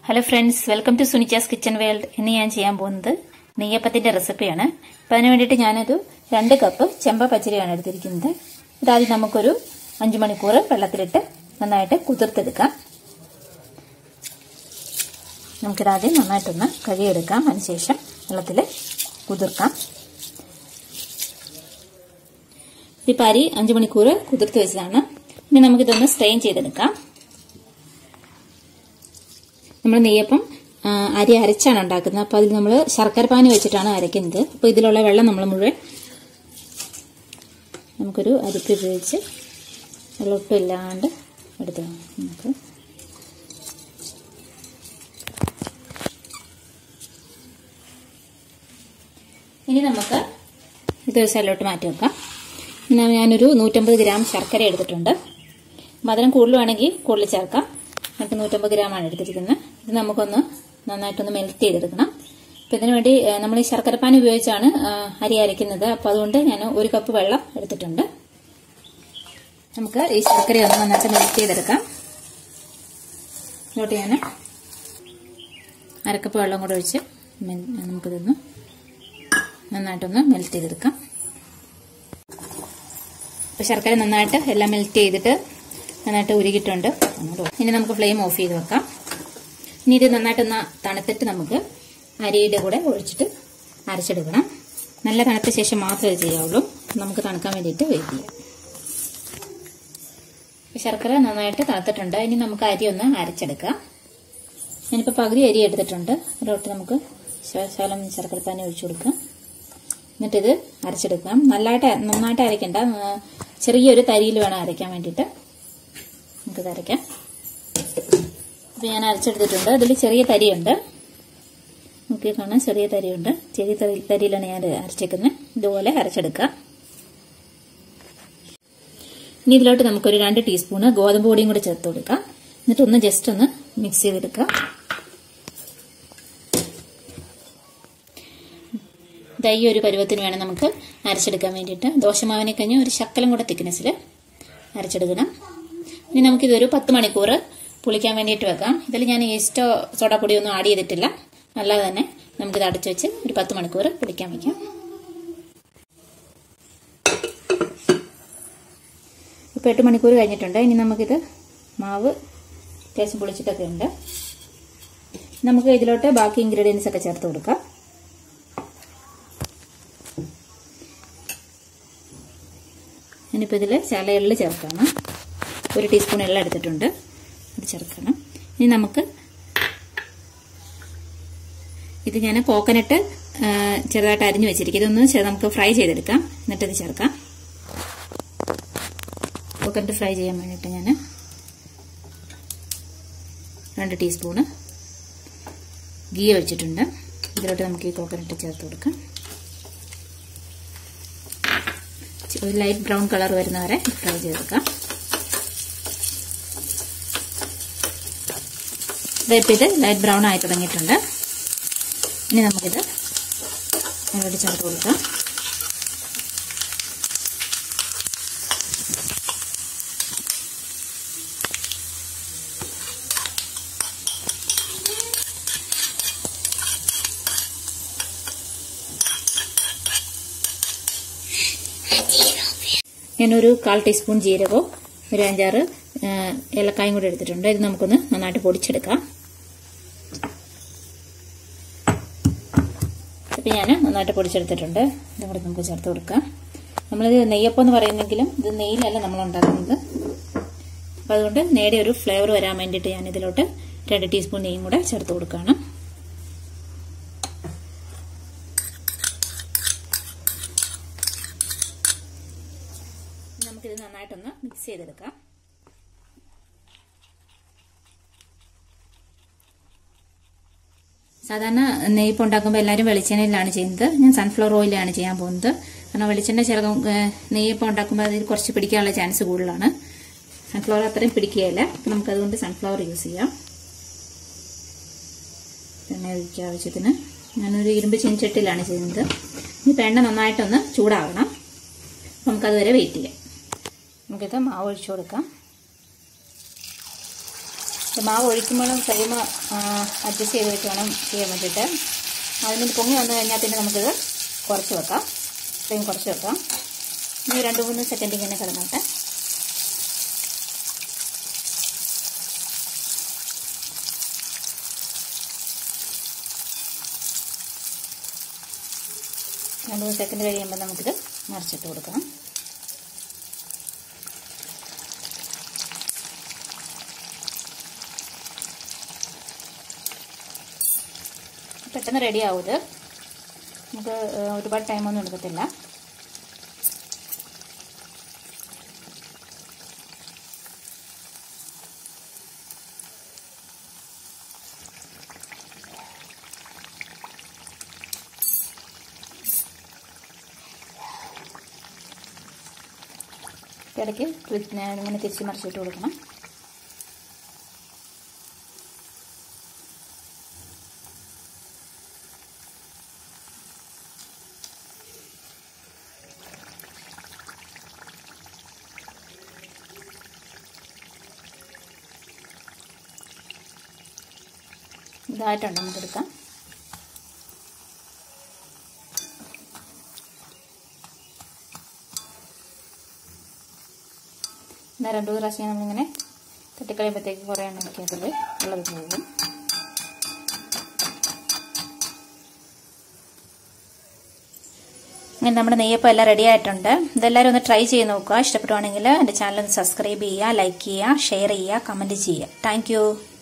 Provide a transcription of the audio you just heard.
hello friends welcome to Sunicha's kitchen world ഇന്ന് ഞാൻ ചെയ്യാൻ പോകുന്നത് നെയ്യപ്പത്തിന്റെ റെസിപ്പിയാണ് അപ്പം അതിന് വേണ്ടിയിട്ട് ഞാനൊരു രണ്ട് കപ്പ് ചെമ്പ പച്ചരിയാണ് എടുത്തിരിക്കുന്നത് ഇതാദ്യം നമുക്കൊരു അഞ്ചു മണിക്കൂർ വെള്ളത്തിലിട്ട് നന്നായിട്ട് കുതിർത്തെടുക്കാം നമുക്കിതാദ്യം നന്നായിട്ടൊന്ന് കഴുകിയെടുക്കാം അതിനുശേഷം വെള്ളത്തിൽ കുതിർക്കാം ഈ പാരി അഞ്ചു മണിക്കൂർ കുതിർത്ത് വെച്ചതാണ് ഇനി നമുക്കിതൊന്ന് സ്ട്രെയിൻ ചെയ്തെടുക്കാം നമ്മൾ നെയ്യപ്പം അരി അരച്ചാണ് ഉണ്ടാക്കുന്നത് അപ്പോൾ അതിൽ നമ്മൾ ശർക്കര പാനി വെച്ചിട്ടാണ് അരയ്ക്കുന്നത് അപ്പോൾ ഇതിലുള്ള വെള്ളം നമ്മൾ മുഴുവൻ നമുക്കൊരു അരിപ്പ് ഉപയോഗിച്ച് വെള്ളമൊട്ടും ഇല്ലാണ്ട് എടുത്ത് നമുക്ക് ഇനി നമുക്ക് ഇത് ഒരു സൈഡിലോട്ട് മാറ്റി വെക്കാം ഇനി ഞാനൊരു നൂറ്റമ്പത് ഗ്രാം ശർക്കര എടുത്തിട്ടുണ്ട് മധുരം കൂടുതൽ വേണമെങ്കിൽ കൂടുതൽ ചേർക്കാം നമുക്ക് നൂറ്റമ്പത് ഗ്രാമാണ് എടുത്തിരിക്കുന്നത് ഇത് നമുക്കൊന്ന് നന്നായിട്ടൊന്ന് മെൽറ്റ് ചെയ്തെടുക്കണം അപ്പം ഇതിനു വേണ്ടി നമ്മൾ ഈ ശർക്കരപ്പാൻ ഉപയോഗിച്ചാണ് അരി അരയ്ക്കുന്നത് അപ്പോൾ അതുകൊണ്ട് ഞാൻ ഒരു കപ്പ് വെള്ളം എടുത്തിട്ടുണ്ട് നമുക്ക് ഈ ശർക്കര ഒന്ന് നന്നായിട്ട് മെൽറ്റ് ചെയ്തെടുക്കാം ഇങ്ങോട്ട് ഞാൻ അരക്കപ്പ് വെള്ളം കൂടെ ഒഴിച്ച് നമുക്കിതൊന്ന് നന്നായിട്ടൊന്ന് മെൽറ്റ് ചെയ്തെടുക്കാം അപ്പോൾ ശർക്കര നന്നായിട്ട് എല്ലാം മെൽറ്റ് ചെയ്തിട്ട് നന്നായിട്ട് ഉരുകിയിട്ടുണ്ട് ഇനി നമുക്ക് ഫ്ലെയിം ഓഫ് ചെയ്ത് വെക്കാം ഇനി ഇത് നന്നായിട്ടൊന്ന് തണുത്തിട്ട് നമുക്ക് അരിയുടെ കൂടെ ഒഴിച്ചിട്ട് അരച്ചെടുക്കണം നല്ല തണുത്ത ശേഷം മാത്രമേ ഇത് ചെയ്യാവുള്ളൂ നമുക്ക് തണുക്കാൻ വേണ്ടിയിട്ട് വെയിറ്റ് ചെയ്യാം ശർക്കര നന്നായിട്ട് തണുത്തിട്ടുണ്ട് ഇനി നമുക്ക് അരി ഒന്ന് അരച്ചെടുക്കാം ഞാനിപ്പോൾ പകുതി അരി എടുത്തിട്ടുണ്ട് അതിലോട്ട് നമുക്ക് ശകലം ശർക്കരപ്പാനി ഒഴിച്ചു കൊടുക്കാം എന്നിട്ടിത് അരച്ചെടുക്കാം നല്ലതായിട്ട് നന്നായിട്ട് അരയ്ക്കണ്ട ചെറിയൊരു തരിയിൽ വേണം അരയ്ക്കാൻ വേണ്ടിയിട്ട് നമുക്കിത് അരയ്ക്കാം അപ്പോൾ ഞാൻ അരച്ചെടുത്തിട്ടുണ്ട് അതിൽ ചെറിയ തരിയുണ്ട് നോക്കി കാണാൻ ചെറിയ തരിയുണ്ട് ചെറിയ തരിയിലാണ് ഞാൻ അരച്ചേക്കുന്നത് ഇതുപോലെ അരച്ചെടുക്കാം ഇനി ഇതിലോട്ട് നമുക്കൊരു രണ്ട് ടീസ്പൂണ് ഗോതമ്പ് പൊടിയും കൂടെ ചേർത്ത് കൊടുക്കാം എന്നിട്ട് ഒന്ന് ജസ്റ്റ് ഒന്ന് മിക്സ് ചെയ്തെടുക്കാം ഈ ഒരു പരുവത്തിന് വേണം നമുക്ക് അരച്ചെടുക്കാൻ വേണ്ടിയിട്ട് ദോശമാവിനെ കഴിഞ്ഞ് ഒരു ശക്കലം കൂടെ തിക്നെസ്സിൽ അരച്ചെടുക്കണം ഇനി നമുക്കിതൊരു പത്ത് മണിക്കൂർ പുളിക്കാൻ വേണ്ടിയിട്ട് വെക്കാം ഇതിൽ ഞാൻ ഈസ്റ്റോ സോഡാപ്പൊടിയൊന്നും ആഡ് ചെയ്തിട്ടില്ല അല്ലാതെ തന്നെ നമുക്കിത് അടച്ചു വെച്ച് ഒരു പത്ത് മണിക്കൂർ പുളിക്കാൻ വയ്ക്കാം ഇപ്പോൾ എട്ട് മണിക്കൂർ കഴിഞ്ഞിട്ടുണ്ട് ഇനി നമുക്കിത് മാവ് അത്യാവശ്യം പുളിച്ചിട്ടൊക്കെ ഉണ്ട് നമുക്ക് ഇതിലോട്ട് ബാക്കി ഇൻഗ്രീഡിയൻസ് ഒക്കെ ചേർത്ത് കൊടുക്കാം ഞാനിപ്പോൾ ഇതിൽ ശാല എള്ള് ചേർക്കണം ഒരു ടീസ്പൂൺ എള്ള എടുത്തിട്ടുണ്ട് അത് ചേർക്കണം ഇനി നമുക്ക് ഇത് ഞാൻ കോക്കനട്ട് ചെറുതായിട്ട് അരിഞ്ഞു വെച്ചിരിക്കും ഇതൊന്ന് നമുക്ക് ഫ്രൈ ചെയ്തെടുക്കാം എന്നിട്ട് ഇത് ചേർക്കാം കോക്കനട്ട് ഫ്രൈ ചെയ്യാൻ വേണ്ടിയിട്ട് ഞാൻ രണ്ട് ടീസ്പൂണ് ഗീ ഒഴിച്ചിട്ടുണ്ട് ഇതിലോട്ട് നമുക്ക് ഈ കോക്കനട്ട് ചേർത്ത് കൊടുക്കാം ഒരു ലൈറ്റ് ബ്രൗൺ കളർ വരുന്നവരെ ഫ്രൈ ചെയ്തെടുക്കാം ഇതിപ്പോൾ ഇത് ലൈറ്റ് ബ്രൗൺ ആയി തുടങ്ങിയിട്ടുണ്ട് ഇനി നമുക്കിത് അതിലോട്ട് ചേർത്ത് കൊടുക്കാം ഞാനൊരു കാൽ ടീസ്പൂൺ ജീരകവും ഒരു അഞ്ചാറ് ഏലക്കായും കൂടി എടുത്തിട്ടുണ്ട് ഇത് നമുക്കൊന്ന് നന്നായിട്ട് പൊടിച്ചെടുക്കാം ഇപ്പം ഞാൻ നന്നായിട്ട് പൊടിച്ചെടുത്തിട്ടുണ്ട് ഇതും കൂടെ നമുക്ക് ചേർത്ത് കൊടുക്കാം നമ്മളിത് നെയ്യപ്പം എന്ന് പറയുന്നെങ്കിലും ഇത് നെയ്യിലല്ല നമ്മൾ ഉണ്ടാക്കുന്നത് അപ്പം അതുകൊണ്ട് നേടിയ ഒരു ഫ്ലേവർ വരാൻ വേണ്ടിയിട്ട് ഞാൻ ഇതിലോട്ട് രണ്ട് ടീസ്പൂൺ നെയ്യും കൂടെ ചേർത്ത് കൊടുക്കുകയാണ് നമുക്കിത് നന്നായിട്ടൊന്ന് മിക്സ് ചെയ്തെടുക്കാം സാധാരണ നെയ്പ്പ് ഉണ്ടാക്കുമ്പോൾ എല്ലാവരും വെളിച്ചെണ്ണയിലാണ് ചെയ്യുന്നത് ഞാൻ സൺഫ്ലവർ ഓയിലാണ് ചെയ്യാൻ പോകുന്നത് കാരണം വെളിച്ചെണ്ണ ചിലപ്പം നെയ്യപ്പം ഉണ്ടാക്കുമ്പോൾ അതിൽ കുറച്ച് പിടിക്കാനുള്ള ചാൻസ് കൂടുതലാണ് സൺഫ്ലവർ അത്രയും പിടിക്കുകയില്ല അപ്പം നമുക്കതുകൊണ്ട് സൺഫ്ലവർ യൂസ് ചെയ്യാം എണ്ണ ഒഴിക്കുക ആവശ്യത്തിന് ഞാനൊരു ഇരുമ്പ് ചെഞ്ചട്ടിയിലാണ് ചെയ്യുന്നത് ഇനി എണ്ണ നന്നായിട്ടൊന്ന് ചൂടാവണം നമുക്കതുവരെ വെയിറ്റ് ചെയ്യാം നമുക്കിത് മാവ് ഒഴിച്ചു കൊടുക്കാം ഇത് മാവ് ഒഴിക്കുമ്പോഴും ഫ്ലെയിം അഡ്ജസ്റ്റ് ചെയ്ത് വെച്ച് വേണം ചെയ്യാൻ വേണ്ടിയിട്ട് അതിന് പൊങ്ങി വന്നു കഴിഞ്ഞാൽ പിന്നെ നമുക്കിത് കുറച്ച് വെക്കാം ഫ്ലെയിം കുറച്ച് വെക്കാം ഇനി രണ്ട് മൂന്ന് സെക്കൻഡ് ഇങ്ങനെ കിടന്നോട്ടെ രണ്ട് മൂന്ന് സെക്കൻഡ് കഴിയുമ്പോൾ നമുക്കിത് മറിച്ചിട്ട് കൊടുക്കാം പെട്ടെന്ന് റെഡി ആവും ഇത് നമുക്ക് ഏഹ്, ഒരുപാട് ടൈമൊന്നും എടുക്കത്തില്ല ഇടയ്ക്ക് തി- ഇങ്ങനെ തിരിച്ച് മറിച്ചിട്ട് കൊടുക്കണം ഇതായിട്ടുണ്ട് നമുക്കെടുക്കാം എന്നാൽ രണ്ടു മൂന്ന് പ്രാവശ്യം നമ്മളിങ്ങനെ തട്ടിക്കളയുമ്പോഴത്തേക്ക് കുറേ എണ്ണമൊക്കെ അതിൽ ഉള്ളത് പോകും അങ്ങനെ നമ്മുടെ നെയ്യപ്പം എല്ലാം റെഡി ആയിട്ടുണ്ട് ഇതെല്ലാവരും ഒന്ന് ട്രൈ ചെയ്ത് നോക്കുക ഇഷ്ടപ്പെടുവാണെങ്കിൽ എൻ്റെ ചാനൽ ഒന്ന് സബ്സ്ക്രൈബ് ചെയ്യുക ലൈക്ക് ചെയ്യുക ഷെയർ ചെയ്യുക കമൻറ്റ് ചെയ്യുക താങ്ക്